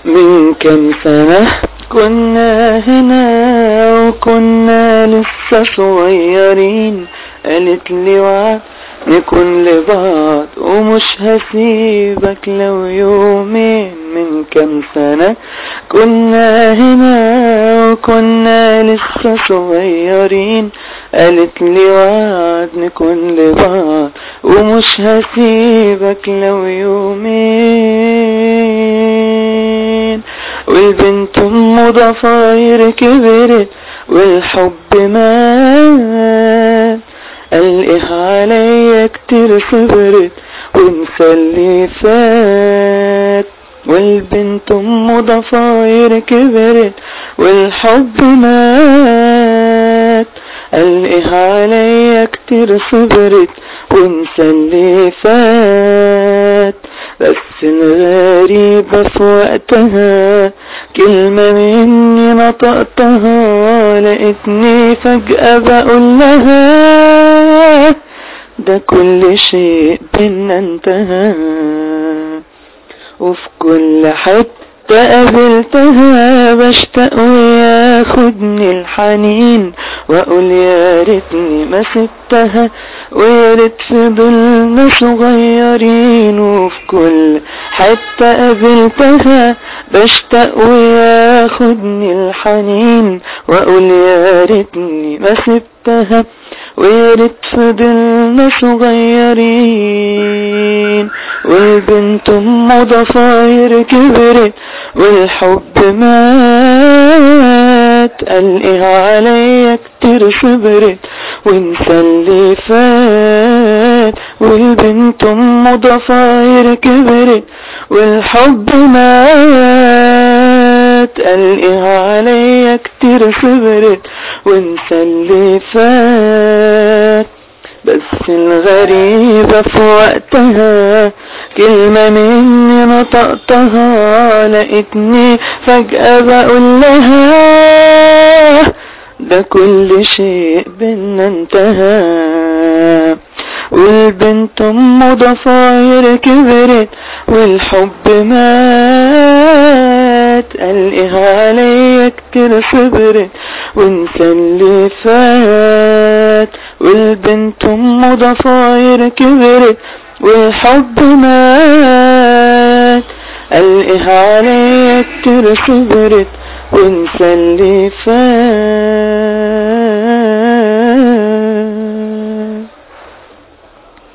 من كم سنة كنا هنا وكنا لسه صغيرين قالت لي وعد نكون لبعض ومش هسيبك لو يومين من كم سنة كنا هنا وكنا لسه صغيرين قالت لي وعد نكون لبعض ومش هسيبك لو يومين والبنت ام ضفاير كبرت والحب مات قلقه عليا كتير صبرت وانسى اللي فات والبنت ام ضفاير كبرت والحب مات قلقه عليا كتير صبرت وانسى اللي فات بس الغريبة في وقتها كلمة مني نطقتها لقيتني فجأة بقول لها ده كل شيء بينا انتهى وفي كل حتة قابلتها بشتاق وياخدني الحنين واقول يا ريتني ما سبتها ويا ريت فضلنا صغيرين وفي كل حتة قابلتها بشتاق وياخدني الحنين واقول يا ريتني ما سبتها ويا ريت فضلنا صغيرين والبنت ام ضفاير كبرت والحب مات قلقها عليا كتير صبرت وانسى اللي فات والبنت ام ضفاير كبرت والحب مات قلقها عليا كتير صبرت وانسى اللي فات بس الغريبة في وقتها كلمة مني نطقتها لقيتني فجأة بقول لها ده كل شيء بينا انتهى والبنت ام ضفاير كبرت والحب مات قلقها عليا كتير صبرت وانسى اللي فات والبنت ام ضفاير كبرت والحب مات قلقها عليا كتير صبرت وانسى اللي فات